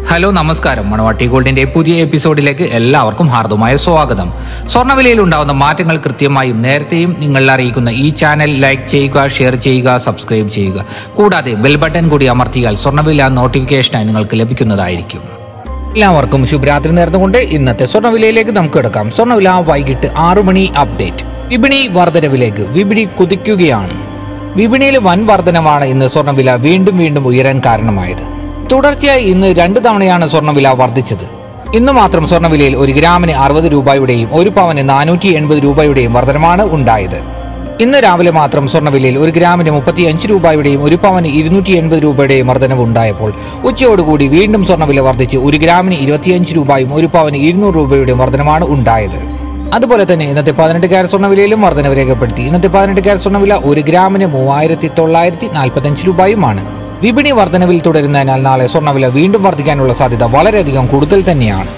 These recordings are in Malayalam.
ഹലോ നമസ്കാരം മണവാട്ടി ഗോൾഡിന്റെ പുതിയ എപ്പിസോഡിലേക്ക് എല്ലാവർക്കും ഹാർദമായ സ്വാഗതം സ്വർണ്ണവിലയിൽ ഉണ്ടാകുന്ന മാറ്റങ്ങൾ കൃത്യമായും നേരത്തെയും നിങ്ങൾ അറിയിക്കുന്ന ഈ ചാനൽ ലൈക്ക് ചെയ്യുക ഷെയർ ചെയ്യുക സബ്സ്ക്രൈബ് ചെയ്യുക കൂടാതെ ബെൽ ബട്ടൺ കൂടി അമർത്തിയാൽ സ്വർണ്ണവില നോട്ടിഫിക്കേഷനായി നിങ്ങൾക്ക് ലഭിക്കുന്നതായിരിക്കും എല്ലാവർക്കും ശുഭരാത്രി നേർന്നുകൊണ്ട് ഇന്നത്തെ സ്വർണ്ണവിലയിലേക്ക് നമുക്ക് കിടക്കാം സ്വർണ്ണവില വൈകിട്ട് ആറു മണി അപ്ഡേറ്റ് വിപണി വർധനവിലേക്ക് വിപണി കുതിക്കുകയാണ് വിപണിയിൽ വൻ വർധനമാണ് ഇന്ന് സ്വർണ്ണവില വീണ്ടും വീണ്ടും ഉയരാൻ കാരണമായത് തുടർച്ചയായി ഇന്ന് രണ്ട് തവണയാണ് സ്വർണ്ണവില വർദ്ധിച്ചത് ഇന്ന് മാത്രം സ്വർണ്ണവിലയിൽ ഒരു ഗ്രാമിന് അറുപത് രൂപയുടെയും ഒരു പവന് നാനൂറ്റി എൺപത് രൂപയുടെയും വർധനമാണ് ഉണ്ടായത് ഇന്ന് രാവിലെ മാത്രം സ്വർണ്ണവിലയിൽ ഒരു ഗ്രാമിന് മുപ്പത്തി അഞ്ച് രൂപയുടെയും ഒരു പവന് ഇരുന്നൂറ്റി എൺപത് രൂപയുടെയും വർധനവ് ഉണ്ടായപ്പോൾ ഉച്ചയോടുകൂടി വീണ്ടും സ്വർണ്ണവില വർദ്ധിച്ച് ഒരു ഗ്രാമിന് ഇരുപത്തിയഞ്ച് രൂപയും ഒരു പവന് ഇരുന്നൂറ് രൂപയുടെയും വർധനമാണ് ഉണ്ടായത് അതുപോലെ തന്നെ ഇന്നത്തെ പതിനെട്ട് ക്യാരറ്റ് സ്വർണ്ണവിലയിലും വർധനവ് രേഖപ്പെടുത്തി ഇന്നത്തെ പതിനെട്ട് ക്യാരറ്റ് സ്വർണ്ണവില ഒരു ഗ്രാമിന് മൂവായിരത്തി തൊള്ളായിരത്തി നാൽപ്പത്തഞ്ച് രൂപയുമാണ് വിപണി വർധനവിൽ തുടരുന്നതിനാൽ നാളെ സ്വർണ്ണവില വീണ്ടും വർദ്ധിക്കാനുള്ള സാധ്യത വളരെയധികം കൂടുതൽ തന്നെയാണ്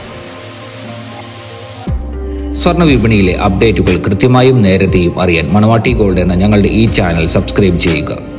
സ്വർണ്ണ വിപണിയിലെ അപ്ഡേറ്റുകൾ കൃത്യമായും നേരത്തെയും അറിയാൻ മണവാട്ടി ഗോൾഡ് എന്ന ഞങ്ങളുടെ ഈ ചാനൽ സബ്സ്ക്രൈബ് ചെയ്യുക